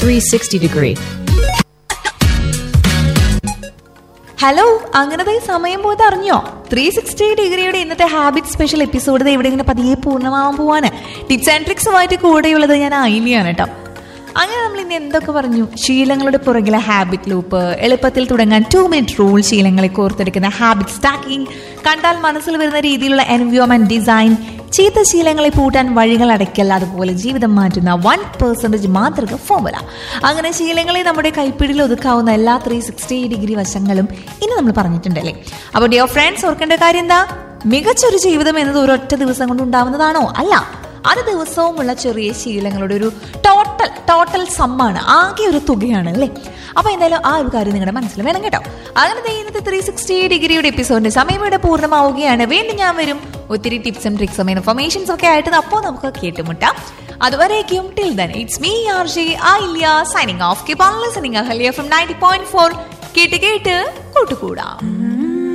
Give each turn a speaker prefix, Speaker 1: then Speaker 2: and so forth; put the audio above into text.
Speaker 1: 360 degree.
Speaker 2: Hello അങ്ങനത്തെ സമയം പോയത് അറിഞ്ഞോ ത്രീ സിക്സ്റ്റി ഡിഗ്രിയുടെ ഇന്നത്തെ ഹാബിറ്റ് സ്പെഷ്യൽ എപ്പിസോഡ് ഇവിടെ ഇങ്ങനെ പതിയെ പൂർണ്ണമാവാൻ പോവാണ് ടിപ്സ് ആൻഡ് ട്രിക്സുമായിട്ട് കൂടെയുള്ളത് ഞാൻ ആയില്യാണ് കേട്ടോ അങ്ങനെ നമ്മൾ ഇന്ന് എന്തൊക്കെ പറഞ്ഞു ശീലങ്ങളുടെ പുറകിലെ ഹാബിറ്റ് ലൂപ്പ് എളുപ്പത്തിൽ തുടങ്ങാൻ ടു മിനിറ്റ് റൂൾ ശീലങ്ങളെ കോർത്തെടുക്കുന്ന ഹാബിറ്റ് സ്റ്റാക്കിംഗ് കണ്ടാൽ മനസ്സിൽ വരുന്ന രീതിയിലുള്ള എൻവയോൺമെന്റ് ഡിസൈൻ ചീത്ത ശീലങ്ങളെ പൂട്ടാൻ വഴികൾ അടയ്ക്കൽ അതുപോലെ ജീവിതം മാറ്റുന്ന വൺ പെർസെൻറ്റേജ് മാതൃക ഫോമുല അങ്ങനെ ശീലങ്ങളെ നമ്മുടെ കൈപ്പിടിയിൽ ഒതുക്കാവുന്ന എല്ലാ ത്രീ സിക്സ്റ്റി ഡിഗ്രി വശങ്ങളും ഇനി നമ്മൾ പറഞ്ഞിട്ടുണ്ടല്ലേ അപ്പോൾ ഡിയോ ഫ്രണ്ട്സ് ഓർക്കേണ്ട കാര്യം എന്താ മികച്ചൊരു ജീവിതം എന്നത് ഒരൊറ്റ ദിവസം കൊണ്ട് ഉണ്ടാവുന്നതാണോ അല്ല അത് ദിവസവുമുള്ള ചെറിയ ശീലങ്ങളുടെ ഒരു ടോട്ടൽ ടോട്ടൽ സമ്മാണ് ആകെ ഒരു തുകയാണ് അല്ലേ അപ്പൊ എന്തായാലും ആ ഒരു കാര്യം നിങ്ങളുടെ മനസ്സിൽ വേണം കേട്ടോ അങ്ങനെ ദേ ഇന്നത്തെ ത്രീ സിക്സ്റ്റി ഡിഗ്രിയുടെ എപ്പിസോഡിന്റെ സമയം ഇവിടെ പൂർണ്ണമാവുകയാണ് വീണ്ടും ഞാൻ വരും ഒത്തിരി ടിപ്സും ട്രിക്സും ഇൻഫർമേഷൻസ് ഒക്കെ ആയിട്ട് അപ്പോൾ നമുക്ക് കേട്ടുമുട്ടാം അതുവരേക്കും till then it's me R J Aliya signing off keep on listening Aliya from ninety point four കേട്ട് കേട്ട് കൂട്ടുകൂടാം